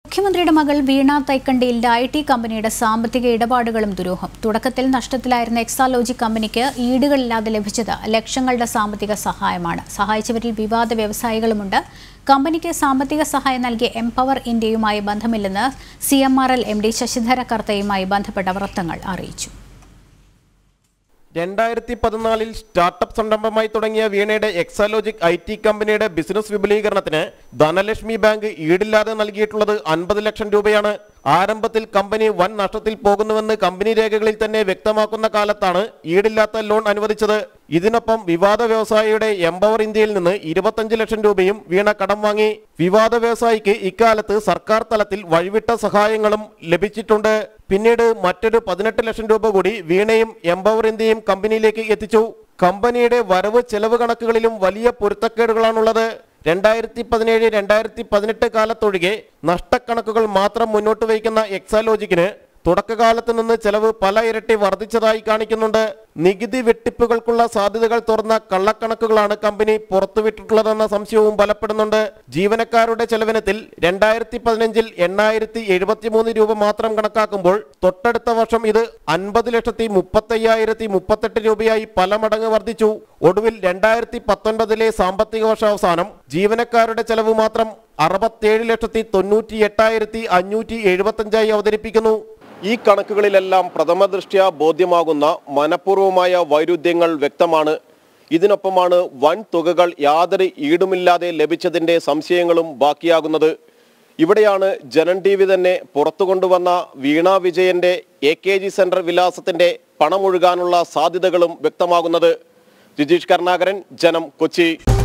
മുഖ്യമന്ത്രിയുടെ മകൾ വീണ തൈക്കണ്ടിയിലെ I T കമ്പനിയുടെ സാമ്പത്തിക ഇടപാടുകളും ദുരൂഹം തുടക്കത്തിൽ നഷ്ടത്തിലായിരുന്ന എക്സാലോജി കമ്പനിക്ക് ഈടുകളില്ലാതെ ലഭിച്ചത് ലക്ഷങ്ങളുടെ സാമ്പത്തിക സഹായമാണ് സഹായിച്ചവരിൽ വിവാദ വ്യവസായികളുമുണ്ട് കമ്പനിക്ക് സാമ്പത്തിക സഹായം നൽകിയ എംപവർ ഇന്ത്യയുമായി ബന്ധമില്ലെന്ന് C M R L M D Sasidhara കർത്തയുമായി ബന്ധപ്പെട്ട വൃത്തങ്ങൾ അറിയിച്ചു രണ്ടായിരത്തി പതിനാലിൽ സ്റ്റാർട്ടപ്പ് സംരംഭമായി തുടങ്ങിയ വീണയുടെ എക്സാലോജിക് ഐ ടി കമ്പനിയുടെ ബിസിനസ് വിപുലീകരണത്തിന് ധനലക്ഷ്മി ബാങ്ക് ഈടില്ലാതെ നൽകിയിട്ടുള്ളത് അൻപത് ലക്ഷം രൂപയാണ് ആരംഭത്തിൽ കമ്പനി വൻ നഷ്ടത്തിൽ പോകുന്നുവെന്ന് കമ്പനി രേഖകളിൽ തന്നെ വ്യക്തമാക്കുന്ന കാലത്താണ് ഈടില്ലാത്ത ലോൺ അനുവദിച്ചത് ഇതിനൊപ്പം വിവാദ വ്യവസായിയുടെ എംപവർ ഇന്ത്യയിൽ നിന്ന് ഇരുപത്തഞ്ച് ലക്ഷം രൂപയും വീണ കടം വാങ്ങി വിവാദ വ്യവസായിക്ക് ഇക്കാലത്ത് സർക്കാർ തലത്തിൽ വഴിവിട്ട സഹായങ്ങളും ലഭിച്ചിട്ടുണ്ട് പിന്നീട് മറ്റൊരു പതിനെട്ട് ലക്ഷം രൂപ കൂടി വീണയും എംപവർ ഇന്ത്യയും കമ്പനിയിലേക്ക് എത്തിച്ചു കമ്പനിയുടെ വരവ് ചെലവ് കണക്കുകളിലും വലിയ പൊരുത്തക്കേടുകളാണുള്ളത് രണ്ടായിരത്തി പതിനേഴ് രണ്ടായിരത്തി പതിനെട്ട് കാലത്തൊഴികെ നഷ്ടക്കണക്കുകൾ മാത്രം മുന്നോട്ട് വയ്ക്കുന്ന എക്സാലോജിക്കിന് തുടക്കകാലത്ത് നിന്ന് ചെലവ് പല ഇരട്ടി വർദ്ധിച്ചതായി കാണിക്കുന്നുണ്ട് നികുതി വെട്ടിപ്പുകൾക്കുള്ള സാധ്യതകൾ തുറന്ന കള്ളക്കണക്കുകളാണ് കമ്പനി പുറത്തുവിട്ടിട്ടുള്ളതെന്ന സംശയവും ബലപ്പെടുന്നുണ്ട് ജീവനക്കാരുടെ ചെലവിനത്തിൽ രണ്ടായിരത്തി പതിനഞ്ചിൽ എണ്ണായിരത്തി എഴുപത്തിമൂന്ന് രൂപ മാത്രം കണക്കാക്കുമ്പോൾ തൊട്ടടുത്ത വർഷം ഇത് അൻപത് ലക്ഷത്തി മുപ്പത്തയ്യായിരത്തി മുപ്പത്തെട്ട് രൂപയായി പല മടങ്ങ് വർദ്ധിച്ചു ഒടുവിൽ രണ്ടായിരത്തി പത്തൊൻപതിലെ സാമ്പത്തിക വർഷാവസാനം ജീവനക്കാരുടെ ചെലവ് മാത്രം അറുപത്തേഴ് ലക്ഷത്തി തൊണ്ണൂറ്റി എട്ടായിരത്തി അഞ്ഞൂറ്റി എഴുപത്തഞ്ചായി അവതരിപ്പിക്കുന്നു ഈ കണക്കുകളിലെല്ലാം പ്രഥമ ദൃഷ്ട്യാ ബോധ്യമാകുന്ന മനഃപൂർവമായ വൈരുദ്ധ്യങ്ങൾ വ്യക്തമാണ് ഇതിനൊപ്പമാണ് വൻ തുകകൾ യാതൊരു ഈടുമില്ലാതെ ലഭിച്ചതിന്റെ സംശയങ്ങളും ബാക്കിയാകുന്നത് ഇവിടെയാണ് ജനൻ ടി വി തന്നെ പുറത്തു കൊണ്ടുവന്ന വീണ വിജയന്റെ എ കെ ജി സെന്റർ വിലാസത്തിന്റെ പണമൊഴുകാനുള്ള സാധ്യതകളും വ്യക്തമാകുന്നത് ജിജീഷ് കരുണാകരൻ ജനം കൊച്ചി